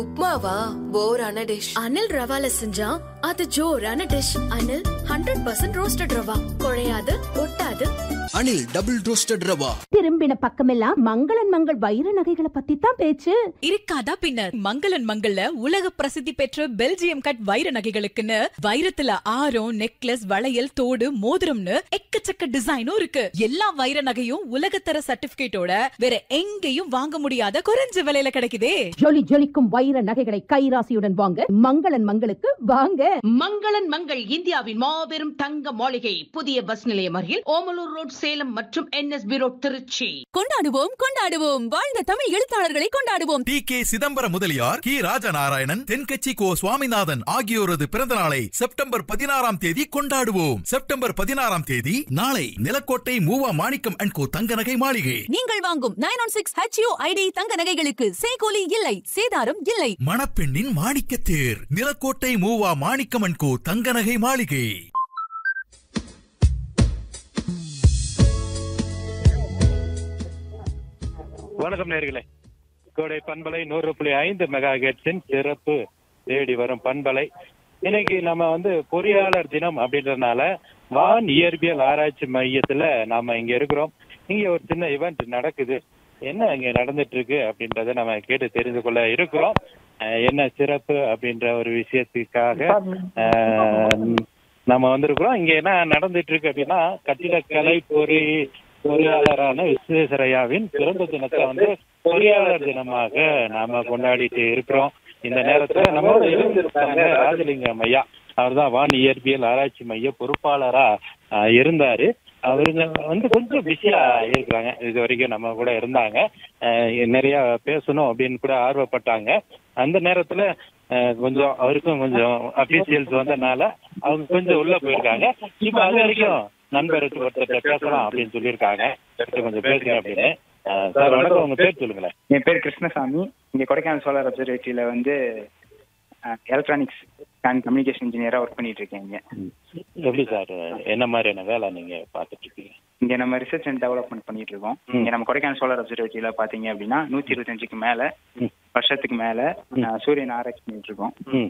உப்மாவா போரான dish Anil ரவால செஞ்சா அது ஜோரான dish Anil hundred percent roasted rava குழையாது ஒட்டாது அனில் டபுள் ரோஸ்டட் ரவா திரும்பின பக்கமெல்லாம் மங்களன் மங்கள் வைர நகைகளை பத்தி தான் பேச்சு இருக்காதா பின்னர் மங்களன் மங்கள்ல உலக பிரசித்தி பெற்ற பெல்ஜியம் கட் வைர நகைகளுக்குன்னு வைரத்துல ஆரம் நெக்லஸ் வளையல் தோடு மோதிரம்னு எக்கச்சக்க டிசைனும் இருக்கு எல்லா வைர நகையும் உலகத்தர சர்டிபிகேட்டோட வேற எங்கேயும் வாங்க முடியாத குறைஞ்ச விலையில கிடைக்குதே ஜொலி ஜொலிக்கும் வைர நகைகளை கைராசியுடன் வாங்க மங்களன் மங்களுக்கு வாங்க மங்களன் மங்கள் இந்தியாவின் மாபெரும் தங்க மாளிகை புதிய பஸ் நிலையம் அருகில் ஓமலூர் ரோட் சேலம் மற்றும் என்எஸ்பி ரோட் திருச்சி கொண்டாடுவோம் கொண்டாடுவோம் வாழ்ந்த தமிழ் எழுத்தாளர்களை கொண்டாடுவோம் டி கே சிதம்பரம் முதலியார் கி ராஜநாராயணன் தென்கட்சி கோ சுவாமிநாதன் ஆகியோரது பிறந்த நாளை செப்டம்பர் பதினாறாம் தேதி கொண்டாடுவோம் செப்டம்பர் பதினாறாம் தேதி நாளை நிலக்கோட்டை மூவா மாணிக்கம் அண்ட் கோ தங்க நகை மாளிகை நீங்கள் வாங்கும் nine one six H U I D தங்க நகைகளுக்கு சேகோலி இல்லை சேதாரம் இல்லை மணப்பெண்ணின் மாணிக்க தேர் நிலக்கோட்டை மூவா மாணிக்கம் அண்ட் கோ தங்க நகை மாளிகை வணக்கம் நேர்களே கோடை பண்பலை நூறு புள்ளி ஐந்து மெகா ஹெர்ட்ஸின் சிறப்பு தேடி வரும் பண்பலை இன்னைக்கு நம்ம வந்து பொறியாளர் தினம் அப்படின்றதுனால வான் இயற்பியல் ஆராய்ச்சி மையத்துல நாம இங்க இருக்கிறோம் இங்க ஒரு சின்ன இவெண்ட் நடக்குது என்ன இங்க நடந்துட்டு இருக்கு அப்படின்றத நம்ம கேட்டு தெரிந்து கொள்ள இருக்கிறோம் அஹ் என்ன சிறப்பு அப்படின்ற ஒரு விஷயத்துக்காக அஹ், நம்ம வந்திருக்கிறோம் இங்க என்ன நடந்துட்டு இருக்கு அப்படின்னா கட்டிடக்கலை பொறி பொறியாளரான விஸ்வேஸ்வரையாவின் பிறந்த தினத்தை வந்து பொறியாளர் தினமாக நாம கொண்டாடிட்டு இருக்கிறோம் இந்த நேரத்துல நம்மளோட இருந்திருக்காங்க ராஜலிங்கம் ஐயா அவர்தான் வான் இயற்பியல் ஆராய்ச்சி மைய பொறுப்பாளரா ஆஹ், இருந்தாரு அவருங்க வந்து கொஞ்சம் பிஸியா இருக்கிறாங்க இது வரைக்கும் நம்ம கூட இருந்தாங்க ஆஹ், நிறைய பேசணும் அப்படின்னு கூட ஆர்வப்பட்டாங்க அந்த நேரத்துல ஆஹ், கொஞ்சம் அவருக்கும் கொஞ்சம் அபிஷியல்ஸ் வந்தனால அவங்க கொஞ்சம் உள்ள போயிருக்காங்க இப்ப அது வரைக்கும் நண்பர் ஒருத்தர் பேசலாம் அப்படின்னு சொல்லியிருக்காங்க எடுத்து கொஞ்சம் பேசுங்க அப்படின்னு ஆஹ், சார் வணக்கம் உங்க பேர் சொல்லுங்களேன் என் பேர் கிருஷ்ணசாமி இங்க கொடைக்கானல் சோலார் அப்சர்வேட்டரியில வந்து எலக்ட்ரானிக்ஸ் அண்ட் கம்யூனிகேஷன் இன்ஜினியரா ஒர்க் பண்ணிட்டு இருக்கேன் இங்க எப்படி சார் என்ன மாதிரியான வேலை நீங்க பார்த்துட்டு இருக்கீங்க இங்க நம்ம ரிசர்ச் அண்ட் டெவலப்மெண்ட் பண்ணிட்டு இருக்கோம் ம். இங்க நம்ம கொடைக்கானல் சோலார் அப்சர்வேட்டரியில பாத்தீங்க அப்படின்னா நூத்தி இருபத்தஞ்சுக்கு மேல ம். வருஷத்துக்கு மேல ம். அஹ், சூரியன் ஆராய்ச்சி பண்ணிட்டு இருக்கோம் ம்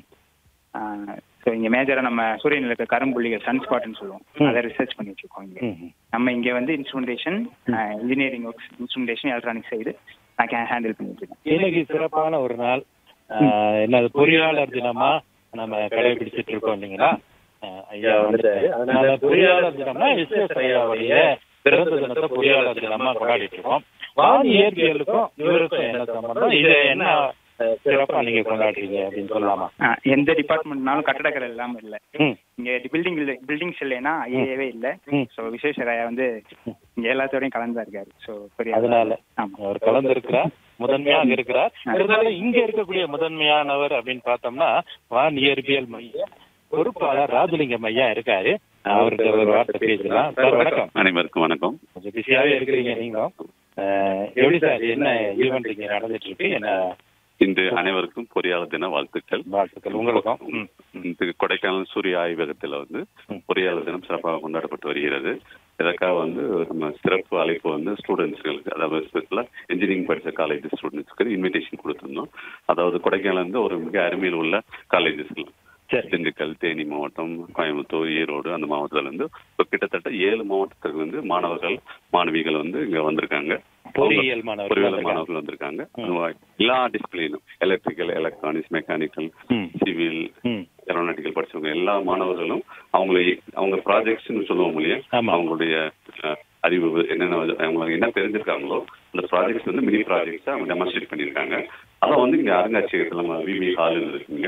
ஸோ இங்க மேஜரா நம்ம சூரியனில் இருக்க கரும்புள்ளிகள் சன் ஸ்பாட்னு சொல்லுவோம் ம். அதை ரிசர்ச் பண்ணிட்டு இருக்கோம் இங்க ம் நம்ம இங்க வந்து instrumentation engineering works instrumentation electronic side நான் ஹேண்டில் பண்ணிட்டு இருக்கேன் இன்னைக்கு சிறப்பான ஒரு நாள் ஆஹ், என்னது பொறியாளர் தினமா நம்ம கடைபிடிச்சிட்டு இருக்கோம் இல்லைங்களா ஆஹ், ஐயா வந்துட்டாரு அதனால பொறியாளர் தினம்னா விஸ்வேஸ் ஐயாவுடைய பிறந்த தினத்தை பொறியாளர் தினமா கொண்டாடிட்டு இருக்கோம் வான் இயற்பியலுக்கும் இவருக்கும் என்ன சம்பந்தம் இது என்ன ஆஹ், சிறப்பா நீங்க கொண்டாடுறீங்க அப்படின்னு சொல்லலாமா ஆ, எந்த டிபார்ட்மெண்ட்னாலும் கட்டடக்கலை இல்லாம இல்ல ம் இங்க பில்டிங் பில்டிங்ஸ் இல்லைன்னா ஐஏவே இல்ல ம். சோ விஸ்வேஸ்வரையா வந்து இங்க எல்லாத்தோடையும் கலந்தா இருக்காரு சோ பெரிய அதனால ஆமா அவர் கலந்திருக்கிறார் முதன்மையாக இருக்கிறார் இருந்தாலும் இங்க இருக்கக்கூடிய முதன்மையானவர் அப்படின்னு பார்த்தோம்னா வான் இயற்பியல் மைய பொறுப்பாளர் ராஜலிங்கம் ஐயா இருக்காரு அவர்கிட்ட ஒரு வார்த்தை பேசலாம் சார் வணக்கம் அனைவருக்கும் வணக்கம் கொஞ்சம் பிஸியாவே இருக்கிறீங்க நீங்களும் அஹ், எப்படி சார் என்ன ஈவெண்ட் இங்க நடந்துட்டு இருக்கு என்ன இன்று அனைவருக்கும் பொறியாளர் தின வாழ்த்துக்கள் வாழ்த்துக்கள் உங்களுக்கும் ம், இந்த கொடைக்கானல் சூரிய ஆய்வகத்தில் வந்து ம். பொறியாளர் தினம் சிறப்பாக கொண்டாடப்பட்டு வருகிறது இதற்காக வந்து நம்ம சிறப்பு அழைப்பு வந்து ஸ்டூடெண்ட்ஸ்களுக்கு அதாவது ஸ்பெஷலாக இன்ஜினியரிங் படித்த காலேஜ் ஸ்டூடெண்ட்ஸ்க்கு இன்விடேஷன் கொடுத்திருந்தோம் அதாவது கொடைக்கானல் வந்து ஒரு மிக அருமையில் உள்ள காலேஜஸ்கள் சரி திண்டுக்கல் தேனி மாவட்டம் கோயம்புத்தூர் ஈரோடு அந்த மாவட்டத்துல இருந்து இப்போ கிட்டத்தட்ட ஏழு மாவட்டத்துக்கு வந்து மாணவர்கள் மாணவிகள் வந்து இங்க வந்திருக்காங்க பொறியியல் மாணவர்கள் பொறியியல் வந்திருக்காங்க. மாணவர்கள் வந்திருக்காங்க எல்லா டிசிப்ளினும் எலக்ட்ரிக்கல் எலக்ட்ரானிக்ஸ் மெக்கானிக்கல் ம், சிவில் ம், ஏரோநாட்டிக்கல் படிச்சவங்க எல்லா மாணவர்களும் அவங்களை அவங்க ப்ராஜெக்ட்ஸ்னு சொல்லுவோம் இல்லையா ஆமா. அவங்களுடைய அஹ், அறிவு என்னென்ன வந்து அவங்களுக்கு என்ன தெரிஞ்சிருக்காங்களோ அந்த ப்ராஜெக்ட்ஸ் வந்து மினி ப்ராஜெக்ட்ஸ் அவங்க டெமான்ஸ்ட்ரேட் பண்ணியிருக்காங்க அதை வந்து இங்க அருங்காட்சியகத்தில் நம்ம விவி ஹால் இருக்குங்க